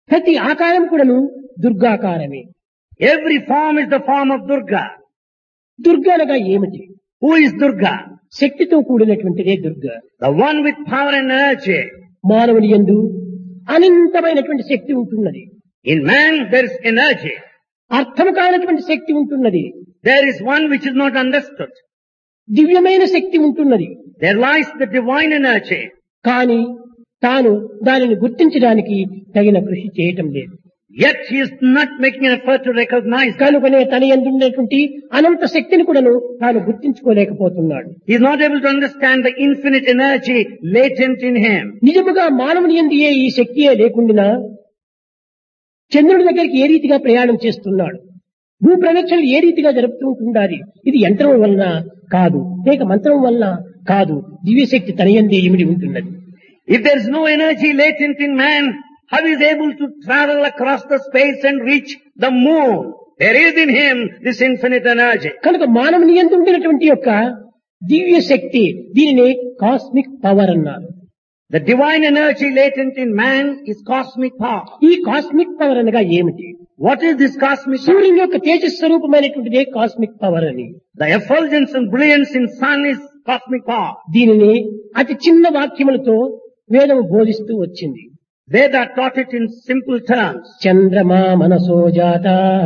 ప్రతి ఆకారం కూడాను దుర్గాకారమే Every form is the form of Durga. Durga అనగా ఏమిటి Who is Durga? శక్తితో కూడినటువంటిదే Durga The one with power and energy. మానవుని యందు అనంతమైనటువంటి శక్తి ఉంటున్నది In man there is energy. అర్థము కానటువంటి శక్తి ఉంటున్నది There is one which is not understood. దివ్యమైన శక్తి ఉంటున్నది There lies the divine energy. కానీ తాను దానిని గుర్తించడానికి తగిన కృషి చేయటం లేదు Yet he is not making an effort to recognize that. కనుకనే తన ఎందున్నటువంటి అనంత శక్తిని కూడాను తాను గుర్తించుకోలేకపోతున్నాడు He is not able to understand the infinite energy latent in him. నిజముగా మానవుని ఎందు ఏ ఈ శక్తియే లేకుండా చంద్రుడి దగ్గరికి ఏ రీతిగా ప్రయాణం చేస్తున్నాడు భూ ప్రదక్షిణలు ఏ రీతిగా జరుపుతూ ఉంటుండాలి ఇది యంత్రం వలన కాదు లేక మంత్రం వలన కాదు దివ్యశక్తి తన ఎందే ఇమిడి ఉంటున్నది If there is no energy latent in man, how is he able to travel across the space and reach the moon? There is in him this infinite energy. కనుక మానవుని ఎందు ఉండినటువంటి యొక్క దివ్య శక్తి దీనిని కాస్మిక్ పవర్ అన్నారు The divine energy latent in man is cosmic power. ఈ కాస్మిక్ పవర్ అనగా ఏమిటి What is this cosmic power? సూర్యుని యొక్క తేజస్వరూపమైనటువంటిదే కాస్మిక్ పవర్ అని The effulgence and brilliance in sun is cosmic power. దీనిని అతి చిన్న వాక్యములతో వేదము బోధిస్తూ వచ్చింది Veda taught it in simple terms. చంద్రమా మనసో జాత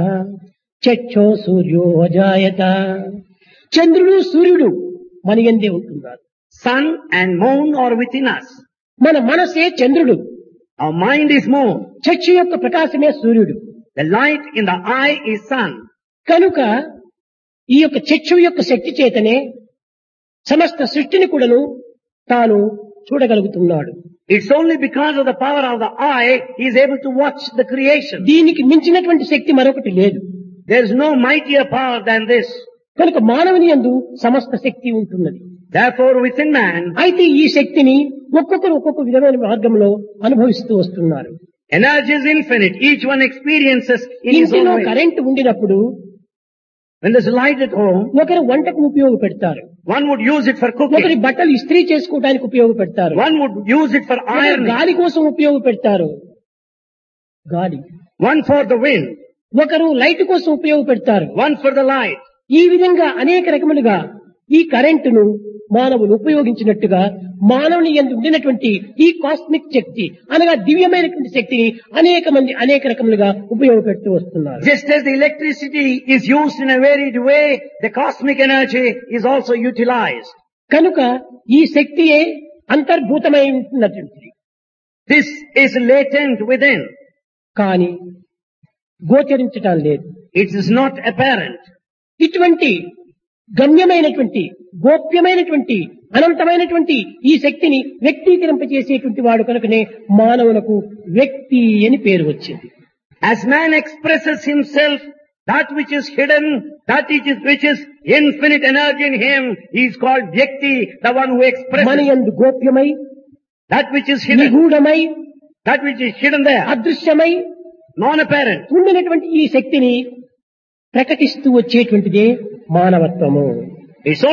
చక్షో సూర్యో అజాయత చంద్రుడు సూర్యుడు మన ఎందే ఉంటున్నారు Sun and moon are within us. మన మనసే చంద్రుడు Our mind is moon. చక్షు యొక్క ప్రకాశమే సూర్యుడు The light in the eye is sun. కనుక ఈ యొక్క చక్షు యొక్క శక్తి చేతనే సమస్త సృష్టిని కూడాను తాను చూడగలుగుతున్నాడు It's only because of the power of the eye he is able to watch the creation. దీనికి మించినటువంటి శక్తి మరొకటి లేదు There is no mightier power than this. కనుక మానవుని యందు సమస్త శక్తి ఉంటున్నది Therefore within man, అయితే ఈ శక్తిని ఒక్కొక్కరు ఒక్కొక్క విధమైన మార్గంలో అనుభవిస్తూ వస్తున్నారు energy is infinite. Each one experiences in his own ఇంటిలో way. కరెంట్ ఉండినప్పుడు When there's light at home, ఒకరు వంటకు ఉపయోగపెడతారు one would use it for ఒకరి cooking. బట్టలు ఇస్త్రీ చేసుకోవడానికి ఉపయోగపెడతారు One would use it for ఒకరు ironing. గాలి కోసం ఉపయోగపెడతారు గాలి One for the wind. ఒకరు లైట్ కోసం ఉపయోగపెడతారు One for the light. ఈ విధంగా అనేక రకములుగా ఈ కరెంటును మానవులు ఉపయోగించినట్టుగా మానవుని ఎందు ఉండినటువంటి ఈ కాస్మిక్ శక్తి అనగా దివ్యమైనటువంటి శక్తిని అనేక మంది అనేక రకములుగా ఉపయోగపెడుతూ వస్తున్నారు Just as the electricity is used in a varied way, the cosmic energy is also utilized. కనుక ఈ శక్తియే అంతర్భూతమై ఉంటున్నటువంటిది This is latent within. కానీ గోచరించటం లేదు It is not apparent. ఇటువంటి గమ్యమైనటువంటి గోప్యమైనటువంటి అనంతమైనటువంటి ఈ శక్తిని వ్యక్తీకరింపజేసేటువంటి వాడు కనుకనే మానవులకు వ్యక్తి అని పేరు వచ్చింది As man expresses himself, that which is hidden, that which is, which is infinite energy in him, he is called Vyakti, the one who మన expresses యందు గోప్యమై that which is hidden, నిగూఢమై that which is hidden there, అదృశ్యమై non-apparent. ఉండినటువంటి ఈ శక్తిని ప్రకటిస్తూ వచ్చేటువంటిదే మానవత్వము It's